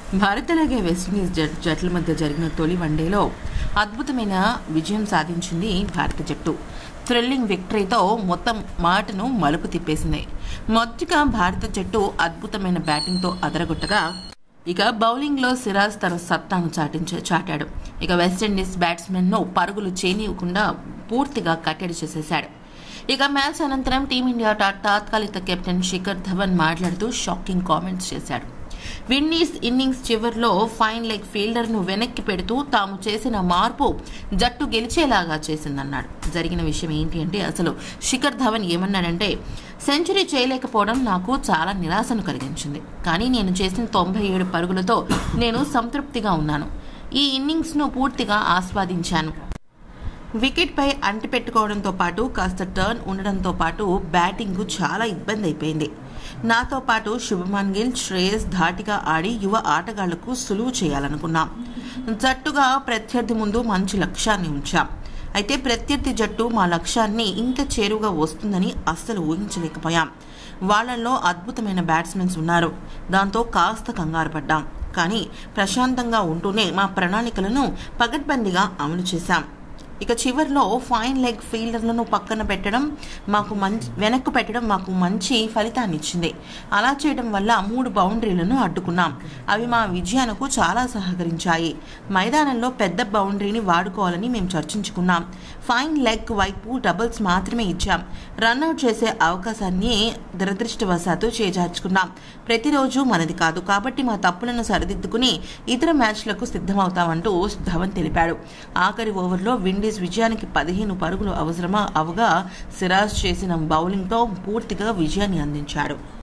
భారత్ అలాగే వెస్టిండీస్ జట్ జట్ల మధ్య జరిగిన తొలి వన్డేలో అద్భుతమైన విజయం సాధించింది భారత జట్టు థ్రిల్లింగ్ విక్టరీతో మొత్తం మాటను మలుపు తిప్పేసింది మొదటిగా భారత జట్టు అద్భుతమైన బ్యాటింగ్తో అదరగొట్టగా ఇక బౌలింగ్లో సిరాజ్ తన సత్తాను చాటించ చాటాడు ఇక వెస్టిండీస్ బ్యాట్స్మెన్ను పరుగులు చేయనివ్వకుండా పూర్తిగా కట్టడి చేసేశాడు ఇక మ్యాచ్ అనంతరం టీమిండియా తా- తాత్కాలిక కెప్టెన్ శిఖర్ ధవన్ మాట్లాడుతూ షాకింగ్ కామెంట్స్ చేశాడు విన్నీస్ ఇన్నింగ్స్ చివర్లో ఫైన్ లెగ్ ఫీల్డర్ను వెనక్కి పెడుతూ తాము చేసిన మార్పు జట్టు గెలిచేలాగా చేసిందన్నాడు జరిగిన విషయం ఏంటి అంటే అసలు శిఖర్ ధవన్ ఏమన్నాడంటే సెంచరీ చేయలేకపోవడం నాకు చాలా నిరాశను కలిగించింది కానీ నేను చేసిన తొంభై ఏడు పరుగులతో నేను సంతృప్తిగా ఉన్నాను ఈ ఇన్నింగ్స్ను పూర్తిగా ఆస్వాదించాను వికెట్పై అంటిపెట్టుకోవడంతో పాటు కాస్త టర్న్ ఉండడంతో పాటు బ్యాటింగ్కు చాలా ఇబ్బంది అయిపోయింది నాతో పాటు శుభమాన్ గిల్ శ్రేయస్ ధాటిగా ఆడి యువ ఆటగాళ్లకు సులువు చేయాలనుకున్నాం జట్టుగా ప్రత్యర్థి ముందు మంచి లక్ష్యాన్ని ఉంచాం అయితే ప్రత్యర్థి జట్టు మా లక్ష్యాన్ని ఇంత చేరుగా వస్తుందని అస్సలు ఊహించలేకపోయాం వాళ్ళల్లో అద్భుతమైన బ్యాట్స్మెన్స్ ఉన్నారు దాంతో కాస్త కంగారు పడ్డాం కానీ ప్రశాంతంగా ఉంటూనే మా ప్రణాళికలను పగడ్బందీగా అమలు చేశాం ఇక చివర్లో ఫైన్ లెగ్ ఫీల్డర్లను పక్కన పెట్టడం మాకు మంచి వెనక్కు పెట్టడం మాకు మంచి ఫలితాన్ని ఇచ్చింది అలా చేయడం వల్ల మూడు బౌండరీలను అడ్డుకున్నాం అవి మా విజయానికి చాలా సహకరించాయి మైదానంలో పెద్ద బౌండరీని వాడుకోవాలని మేము చర్చించుకున్నాం ఫైన్ లెగ్ వైపు డబుల్స్ మాత్రమే ఇచ్చాం రన్అట్ చేసే అవకాశాన్ని దురదృష్టవశాత్తు చేజార్చుకున్నాం ప్రతిరోజు మనది కాదు కాబట్టి మా తప్పులను సరిదిద్దుకుని ఇతర మ్యాచ్లకు సిద్ధమవుతామంటూ ధవన్ తెలిపాడు ఆఖరి ఓవర్లో విండీస్ విజయానికి పదిహేను పరుగులు అవసరమా అవగా సిరాజ్ చేసిన బౌలింగ్తో పూర్తిగా విజయాన్ని అందించాడు